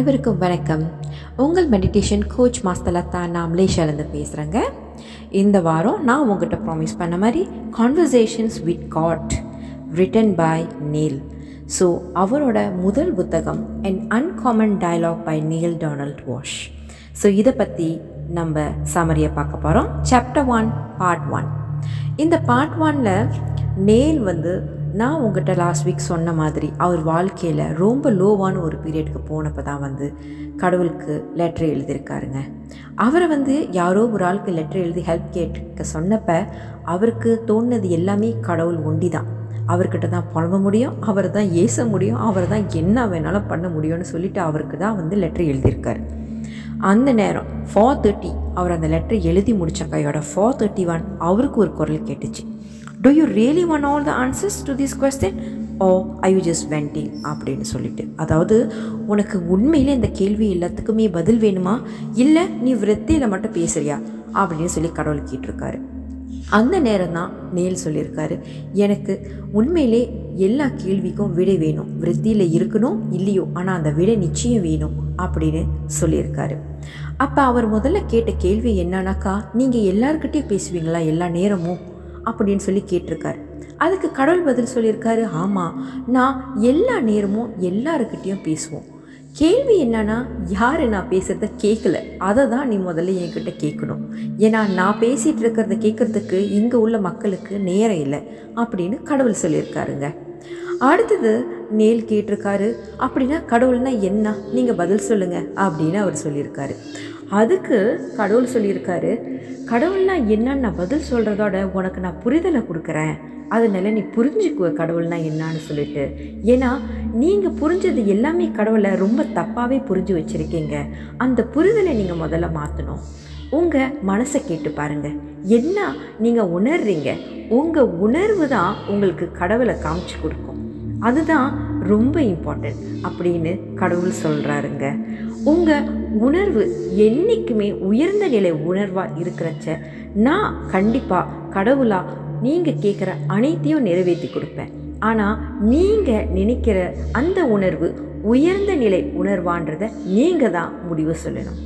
அனைவருக்கும் வணக்கம் உங்கள் மெடிடேஷன் கோச் மாஸ்தலத்தா நான் மலேசியாலேருந்து பேசுகிறேங்க இந்த வாரம் நான் உங்ககிட்ட ப்ராமிஸ் பண்ண மாதிரி conversations with God written by Neale so அவரோட முதல் புத்தகம் and uncommon dialogue by Neale Donald வாஷ் ஸோ இதை பற்றி நம்ம சமரியை பார்க்க போகிறோம் சாப்டர் ஒன் பார்ட் ஒன் இந்த பார்ட் ஒனில் நேல் வந்து நான் உங்ககிட்ட லாஸ்ட் வீக் சொன்ன மாதிரி அவர் வாழ்க்கையில் ரொம்ப லோவான ஒரு பீரியடுக்கு போனப்போ தான் வந்து கடவுளுக்கு லெட்டர் எழுதியிருக்காருங்க அவரை வந்து யாரோ ஒரு ஆளுக்கு லெட்டர் எழுதி ஹெல்ப் கேட்க சொன்னப்போ அவருக்கு தோணுனது எல்லாமே கடவுள் ஒண்டி தான் அவர்கிட்ட தான் புலம்ப முடியும் அவரை தான் ஏச முடியும் அவரை தான் என்ன வேணாலும் பண்ண முடியும்னு சொல்லிட்டு அவருக்கு தான் வந்து லெட்டர் எழுதியிருக்காரு அந்த நேரம் ஃபோர் தேர்ட்டி அவர் அந்த லெட்டர் எழுதி முடித்த கையோட ஃபோர் தேர்ட்டி ஒன் அவருக்கு ஒரு குரல் கேட்டுச்சு do you really want all the answers to this question oh I you just wanting அப்படின்னு சொல்லிட்டு அதாவது உனக்கு உண்மையிலே இந்த கேள்வி எல்லாத்துக்குமே பதில் வேணுமா இல்லை நீ விரத்தியில் மட்டும் பேசுறியா அப்படின்னு சொல்லி கடவுள் கேட்டிருக்காரு அந்த நேரம் தான் நேல் சொல்லியிருக்காரு எனக்கு உண்மையிலே எல்லா கேள்விக்கும் விடை வேணும் விருத்தியில் இருக்கணும் இல்லையோ ஆனால் அந்த விடை நிச்சயம் வேணும் அப்படின்னு சொல்லியிருக்காரு அப்போ அவர் முதல்ல கேட்ட கேள்வி என்னன்னாக்கா நீங்கள் எல்லாருக்கிட்டேயும் பேசுவீங்களா எல்லா நேரமும் அப்படின்னு சொல்லி கேட்டிருக்காரு அதுக்கு கடவுள் பதில் சொல்லியிருக்காரு ஆமாம் நான் எல்லா நேரமும் எல்லாருக்கிட்டேயும் பேசுவோம் கேள்வி என்னன்னா யார் நான் பேசுகிறத கேட்கல அதை தான் நீ முதல்ல என்கிட்ட கேட்கணும் ஏன்னா நான் பேசிகிட்டு இருக்கிறத கேட்குறதுக்கு இங்கே உள்ள மக்களுக்கு நேரம் இல்லை அப்படின்னு கடவுள் சொல்லியிருக்காருங்க அடுத்தது நேல் கேட்டிருக்காரு அப்படின்னா கடவுள்னா என்ன நீங்கள் பதில் சொல்லுங்கள் அப்படின்னு அவர் சொல்லியிருக்காரு அதுக்கு கடவுள் சொல்லியிருக்காரு கடவுள்னா என்னன்னு நான் பதில் சொல்கிறதோட உனக்கு நான் புரிதலை கொடுக்குறேன் அதனால நீ புரிஞ்சுக்குவ கடவுள்னா என்னான்னு சொல்லிட்டு ஏன்னா நீங்கள் புரிஞ்சது எல்லாமே கடவுளை ரொம்ப தப்பாகவே புரிஞ்சு வச்சுருக்கீங்க அந்த புரிதலை நீங்கள் முதல்ல மாற்றணும் உங்கள் மனசை கேட்டு பாருங்கள் என்ன நீங்கள் உணர்றீங்க உங்கள் உணர்வு தான் உங்களுக்கு கடவுளை காமிச்சு கொடுக்கும் அதுதான் ரொம்ப இம்பார்ட்டன்ட் அப்படின்னு கடவுள் சொல்கிறாருங்க உங்கள் உணர்வு என்றைக்குமே உயர்ந்த நிலை உணர்வாக இருக்கிறச்ச நான் கண்டிப்பாக கடவுளாக நீங்கள் கேட்குற அனைத்தையும் நிறைவேற்றி கொடுப்பேன் ஆனால் நீங்கள் நினைக்கிற அந்த உணர்வு உயர்ந்த நிலை உணர்வான்றதை நீங்கள் தான் முடிவு சொல்லணும்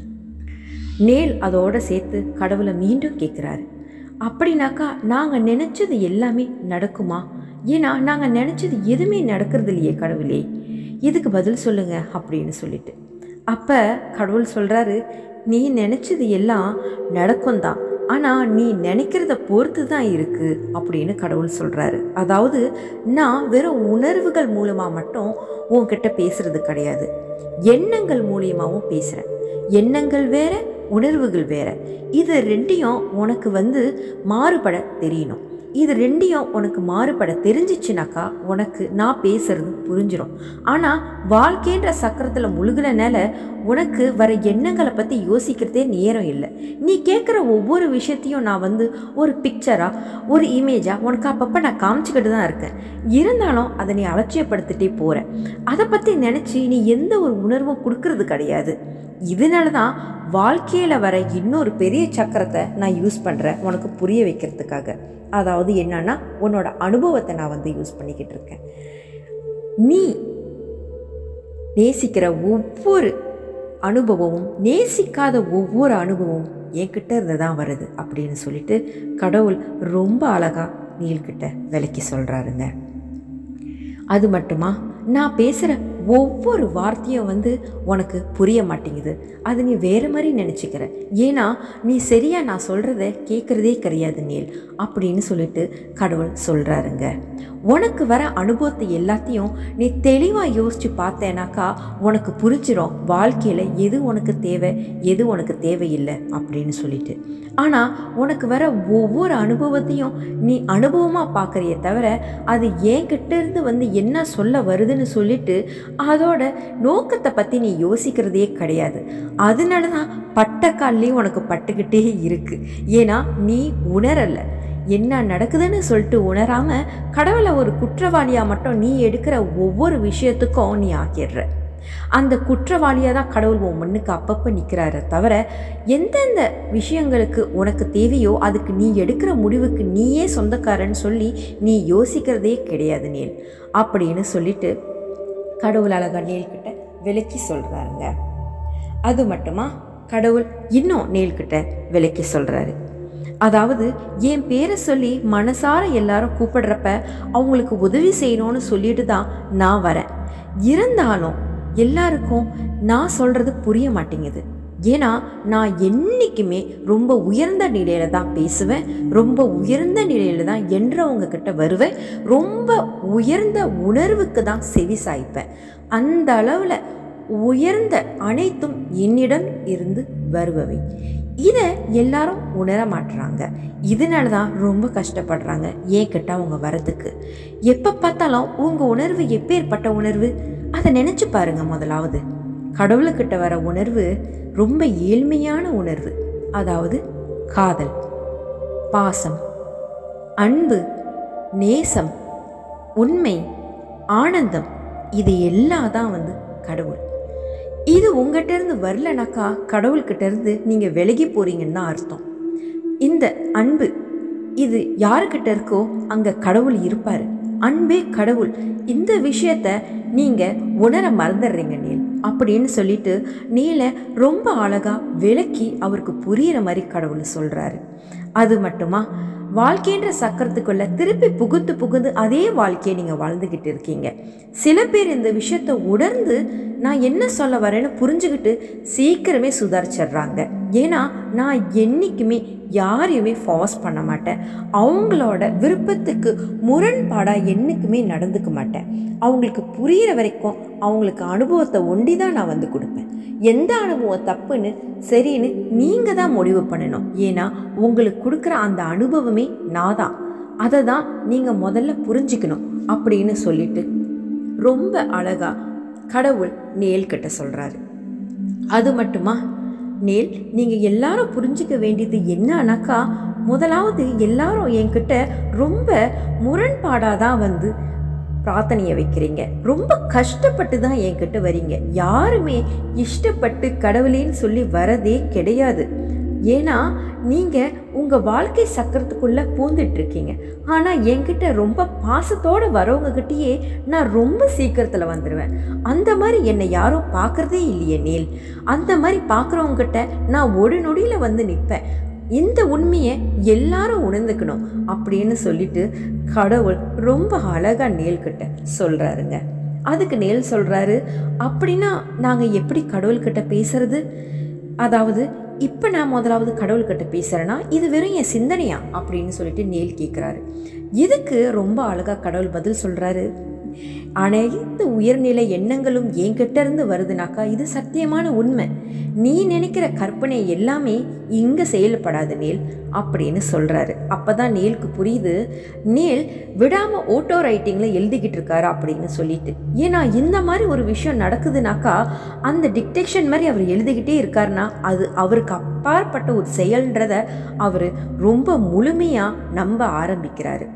நேல் அதோட சேர்த்து கடவுளை மீண்டும் கேட்குறாரு அப்படின்னாக்கா நாங்கள் நினச்சது எல்லாமே நடக்குமா ஏன்னா நாங்கள் நினச்சது எதுவுமே நடக்கிறது இல்லையே கடவுளே இதுக்கு பதில் சொல்லுங்க அப்படின்னு சொல்லிட்டு அப்போ கடவுள் சொல்கிறாரு நீ நினச்சது எல்லாம் நடக்கும் தான் ஆனால் நீ நினைக்கிறத பொறுத்து தான் இருக்குது அப்படின்னு கடவுள் சொல்கிறாரு அதாவது நான் வெறும் உணர்வுகள் மூலமாக மட்டும் உன்கிட்ட பேசுகிறது கிடையாது எண்ணங்கள் மூலியமாகவும் பேசுகிறேன் எண்ணங்கள் வேற உணர்வுகள் வேற இது ரெண்டையும் உனக்கு வந்து மாறுபட தெரியணும் இது ரெண்டையும் உனக்கு மாறுபட தெரிஞ்சிச்சுனாக்கா உனக்கு நான் பேசுறது புரிஞ்சிடும் ஆனால் வாழ்க்கைன்ற சக்கரத்தில் முழுகினனால உனக்கு வர எண்ணங்களை பற்றி யோசிக்கிறதே நேரம் இல்லை நீ கேட்குற ஒவ்வொரு விஷயத்தையும் நான் வந்து ஒரு பிக்சராக ஒரு இமேஜாக உனக்கு அப்பப்போ நான் காமிச்சிக்கிட்டு தான் இருக்கேன் இருந்தாலும் அதை நீ அலட்சியப்படுத்திட்டே போகிற அதை பற்றி நினச்சி நீ எந்த ஒரு உணர்வும் கொடுக்கறது கிடையாது இதனால தான் வாழ்க்கையில் வர இன்னொரு பெரிய சக்கரத்தை நான் யூஸ் பண்ணுறேன் உனக்கு புரிய வைக்கிறதுக்காக அதாவது என்னன்னா உன்னோட அனுபவத்தை நான் வந்து யூஸ் பண்ணிக்கிட்டு இருக்கேன் நீ நேசிக்கிற ஒவ்வொரு அனுபவமும் நேசிக்காத ஒவ்வொரு அனுபவமும் என்கிட்ட இருந்து தான் வருது அப்படின்னு சொல்லிட்டு கடவுள் ரொம்ப அழகாக நீல்கிட்ட விலைக்கு சொல்கிறாருங்க அது மட்டுமா நான் பேசுகிற ஒவ்வொரு வார்த்தையும் வந்து உனக்கு புரிய மாட்டேங்குது அது நீ வேறு மாதிரி நினச்சிக்கிற ஏன்னா நீ சரியாக நான் சொல்கிறத கேட்குறதே கிடையாது நீல் அப்படின்னு சொல்லிட்டு கடவுள் சொல்கிறாருங்க உனக்கு வர அனுபவத்தை எல்லாத்தையும் நீ தெளிவாக யோசித்து பார்த்தேனாக்கா உனக்கு புரிஞ்சிடும் வாழ்க்கையில் எது உனக்கு தேவை எது உனக்கு தேவையில்லை அப்படின்னு சொல்லிட்டு ஆனால் உனக்கு வர ஒவ்வொரு அனுபவத்தையும் நீ அனுபவமாக பார்க்குறிய தவிர அது என்கிட்ட இருந்து வந்து என்ன சொல்ல வருதுன்னு சொல்லிட்டு அதோட நோக்கத்தை பற்றி நீ யோசிக்கிறதே கிடையாது அதனால தான் பட்டக்கால்லையும் உனக்கு பட்டுக்கிட்டே இருக்குது ஏன்னா நீ உணரலை என்ன நடக்குதுன்னு சொல்லிட்டு உணராமல் கடவுளை ஒரு குற்றவாளியாக மட்டும் நீ எடுக்கிற ஒவ்வொரு விஷயத்துக்கும் நீ ஆக்கிடுற அந்த குற்றவாளியாக தான் கடவுள் உன் முன்னுக்கு அப்பப்போ நிற்கிறாரு தவிர எந்தெந்த விஷயங்களுக்கு உனக்கு தேவையோ அதுக்கு நீ எடுக்கிற முடிவுக்கு நீயே சொந்தக்காரன்னு சொல்லி நீ யோசிக்கிறதே கிடையாது நேல் அப்படின்னு சொல்லிட்டு கடவுள் அழகா நேல்கிட்ட விளக்கி சொல்கிறாருங்க அது மட்டுமா கடவுள் இன்னும் நேல்கிட்ட விளக்கி சொல்கிறாரு அதாவது என் பேரை சொல்லி மனசார எல்லாரும் கூப்பிடுறப்ப அவங்களுக்கு உதவி செய்யணும்னு சொல்லிட்டு தான் நான் வரேன் இருந்தாலும் எல்லாருக்கும் நான் சொல்கிறது புரிய மாட்டேங்குது ஏன்னா நான் என்றைக்குமே ரொம்ப உயர்ந்த நிலையில தான் பேசுவேன் ரொம்ப உயர்ந்த நிலையில தான் என்றவங்க கிட்ட வருவேன் ரொம்ப உயர்ந்த உணர்வுக்கு தான் செவி சாய்ப்பேன் அந்த அளவில் உயர்ந்த அனைத்தும் என்னிடம் இருந்து வருபவை இதை எல்லாரும் உணர மாட்டுறாங்க இதனால தான் ரொம்ப கஷ்டப்படுறாங்க ஏன் கிட்ட அவங்க வரதுக்கு எப்போ பார்த்தாலும் உங்கள் உணர்வு எப்பேற்பட்ட உணர்வு அதை நினச்சி பாருங்க முதலாவது கடவுளுக்கிட்ட வர உணர்வு ரொம்ப ஏழ்மையான உணர்வு அதாவது காதல் பாசம் அன்பு நேசம் உண்மை ஆனந்தம் இது எல்லாம் தான் வந்து கடவுள் இது உங்ககிட்ட இருந்து வரலனாக்கா கடவுள்கிட்ட இருந்து நீங்கள் விலகி போறீங்கன்னு தான் அர்த்தம் இந்த அன்பு இது யாருக்கிட்ட இருக்கோ அங்கே கடவுள் இருப்பார் அன்பே கடவுள் இந்த விஷயத்த நீங்கள் உணர மறந்துடுறீங்க நீல் அப்படின்னு சொல்லிட்டு நீலை ரொம்ப அழகாக விளக்கி அவருக்கு புரியிற மாதிரி கடவுள் சொல்கிறாரு அது மட்டுமா வாழ்க்கைன்ற சக்கரத்துக்குள்ள திருப்பி புகுந்து புகுந்து அதே வாழ்க்கையை நீங்கள் வாழ்ந்துக்கிட்டு இருக்கீங்க சில பேர் இந்த விஷயத்தை உணர்ந்து நான் என்ன சொல்ல வரேன்னு புரிஞ்சுக்கிட்டு சீக்கிரமே சுதாரிச்சிடுறாங்க ஏன்னா நான் என்றைக்குமே யாரையுமே ஃபாஸ் பண்ண மாட்டேன் அவங்களோட விருப்பத்துக்கு முரண்பாடாக என்றைக்குமே நடந்துக்க மாட்டேன் அவங்களுக்கு புரிகிற வரைக்கும் அவங்களுக்கு அனுபவத்தை ஒண்டி தான் நான் வந்து கொடுப்பேன் எந்த அனுபவம் தப்புன்னு சரின்னு நீங்கள் தான் முடிவு பண்ணணும் ஏன்னா உங்களுக்கு கொடுக்குற அந்த அனுபவமே நான் தான் அதை தான் நீங்கள் முதல்ல புரிஞ்சுக்கணும் அப்படின்னு சொல்லிட்டு ரொம்ப அழகா கடவுள் நேல் கிட்ட சொல்கிறாரு அது மட்டுமா நேல் நீங்கள் எல்லாரும் புரிஞ்சுக்க வேண்டியது என்னன்னாக்கா முதலாவது எல்லாரும் என்கிட்ட ரொம்ப முரண்பாடாக தான் வந்து பிரார்த்தனையை வைக்கிறீங்க ரொம்ப கஷ்டப்பட்டு தான் என்கிட்ட வரீங்க யாருமே இஷ்டப்பட்டு கடவுளேன்னு சொல்லி வரதே கிடையாது ஏன்னா நீங்கள் உங்கள் வாழ்க்கை சக்கரத்துக்குள்ளே பூந்துட்டு இருக்கீங்க ஆனால் என்கிட்ட ரொம்ப பாசத்தோடு வரவங்ககிட்டயே நான் ரொம்ப சீக்கிரத்தில் வந்துடுவேன் அந்த மாதிரி என்னை யாரும் பார்க்குறதே இல்லையே நேல் அந்த மாதிரி பார்க்குறவங்ககிட்ட நான் ஒரு நொடியில் வந்து நிற்பேன் இந்த உண்மையை எல்லாரும் உணர்ந்துக்கணும் அப்படின்னு சொல்லிட்டு கடவுள் ரொம்ப அழகாக நேல்கிட்ட சொல்கிறாருங்க அதுக்கு நேல் சொல்கிறாரு அப்படின்னா நாங்கள் எப்படி கடவுள்கிட்ட பேசுறது அதாவது இப்போ நான் முதலாவது கடவுள்கிட்ட பேசுகிறேன்னா இது வெறும் என் சிந்தனையா அப்படின்னு சொல்லிட்டு நேல் கேட்குறாரு இதுக்கு ரொம்ப அழகாக கடவுள் பதில் சொல்கிறாரு அனைத்து உயர்நிலை எண்ணங்களும் என்கிட்ட இருந்து வருதுனாக்கா இது சத்தியமான உண்மை நீ நினைக்கிற கற்பனை எல்லாமே இங்கே செயல்படாது நேல் அப்படின்னு சொல்கிறாரு அப்போ தான் நேலுக்கு புரியுது நேல் விடாமல் ஓட்டோ ரைட்டிங்கில் எழுதிக்கிட்டு இருக்காரு அப்படின்னு சொல்லிட்டு ஏன்னா இந்த மாதிரி ஒரு விஷயம் நடக்குதுனாக்கா அந்த டிக்டேஷன் மாதிரி அவர் எழுதிக்கிட்டே இருக்காருன்னா அது அவருக்கு அப்பாற்பட்ட ஒரு செயல்ன்றத அவர் ரொம்ப முழுமையாக நம்ப ஆரம்பிக்கிறாரு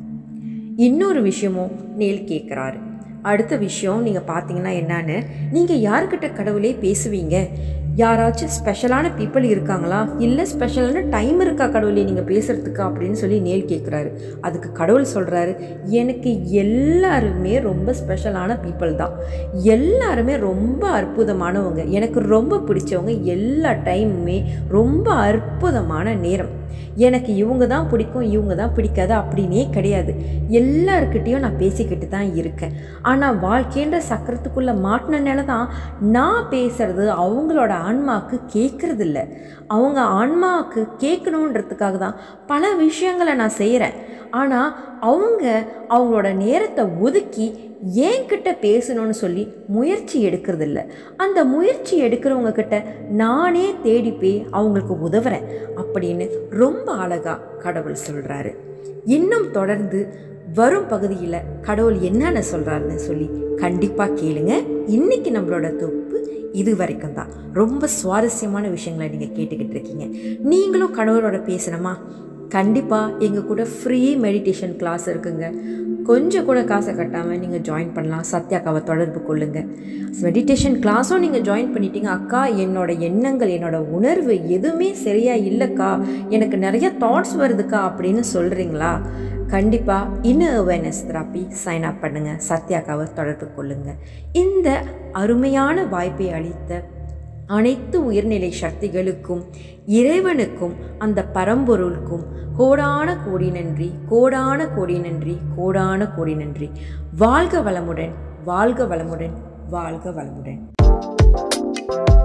இன்னொரு விஷயமும் நேல் கேட்குறாரு அடுத்த விஷயம் நீங்கள் பார்த்தீங்கன்னா என்னன்னு நீங்கள் யாருக்கிட்ட கடவுளே பேசுவீங்க யாராச்சும் ஸ்பெஷலான பீப்புள் இருக்காங்களா இல்லை ஸ்பெஷலான டைம் இருக்கா கடவுளே நீங்கள் பேசுகிறதுக்கு அப்படின்னு சொல்லி நேல் கேட்குறாரு அதுக்கு கடவுள் சொல்கிறாரு எனக்கு எல்லாருமே ரொம்ப ஸ்பெஷலான பீப்புள் தான் எல்லாருமே ரொம்ப அற்புதமானவங்க எனக்கு ரொம்ப பிடிச்சவங்க எல்லா டைமுமே ரொம்ப அற்புதமான நேரம் எனக்கு இவங்க தான் பிடிக்கும் இவங்க தான் பிடிக்காது அப்படின்னே கிடையாது எல்லாருக்கிட்டேயும் நான் பேசிக்கிட்டு தான் இருக்கேன் ஆனால் வாழ்க்கைன்ற சக்கரத்துக்குள்ளே மாட்டினால தான் நான் பேசுறது அவங்களோட ஆன்மாவுக்கு கேட்குறதில்ல அவங்க ஆன்மாவுக்கு கேட்கணுன்றதுக்காக தான் பல விஷயங்களை நான் செய்கிறேன் ஆனால் அவங்க அவங்களோட நேரத்தை ஒதுக்கி என்கிட்ட பேசணும்னு சொல்லி முயற்சி எடுக்கிறதில்ல அந்த முயற்சி எடுக்கிறவங்க கிட்ட நானே தேடி போய் அவங்களுக்கு உதவுறேன் அப்படின்னு ரொம்ப அழகாக கடவுள் சொல்கிறாரு இன்னும் தொடர்ந்து வரும் பகுதியில் கடவுள் என்னென்ன சொல்கிறாருன்னு சொல்லி கண்டிப்பாக கேளுங்க இன்னைக்கு நம்மளோட தொகுப்பு இது வரைக்கும் தான் ரொம்ப சுவாரஸ்யமான விஷயங்களை நீங்கள் கேட்டுக்கிட்டு இருக்கீங்க நீங்களும் கடவுளோட பேசணுமா கண்டிப்பாக எங்கள் கூட ஃப்ரீ மெடிடேஷன் கிளாஸ் இருக்குங்க கொஞ்சம் கூட காசை கட்டாமல் நீங்கள் ஜாயின் பண்ணலாம் சத்யாக்காவை தொடர்பு கொள்ளுங்கள் மெடிடேஷன் கிளாஸும் நீங்கள் ஜாயின் பண்ணிட்டீங்க அக்கா என்னோட எண்ணங்கள் என்னோட உணர்வு எதுவுமே சரியாக இல்லைக்கா எனக்கு நிறைய தாட்ஸ் வருதுக்கா அப்படின்னு சொல்கிறீங்களா கண்டிப்பாக இன்னும் அவேர்னஸ் தெராப்பி சைன் அப் பண்ணுங்கள் சத்யாக்காவை தொடர்பு கொள்ளுங்கள் இந்த அருமையான வாய்ப்பை அளித்த அனைத்து உயர்நிலை சக்திகளுக்கும் இறைவனுக்கும் அந்த பரம்பொருளுக்கும் கோடான கோடி நன்றி கோடான கோடி நன்றி கோடான கோடி நன்றி வாழ்க வளமுடன் வாழ்க வளமுடன் வாழ்க வளமுடன்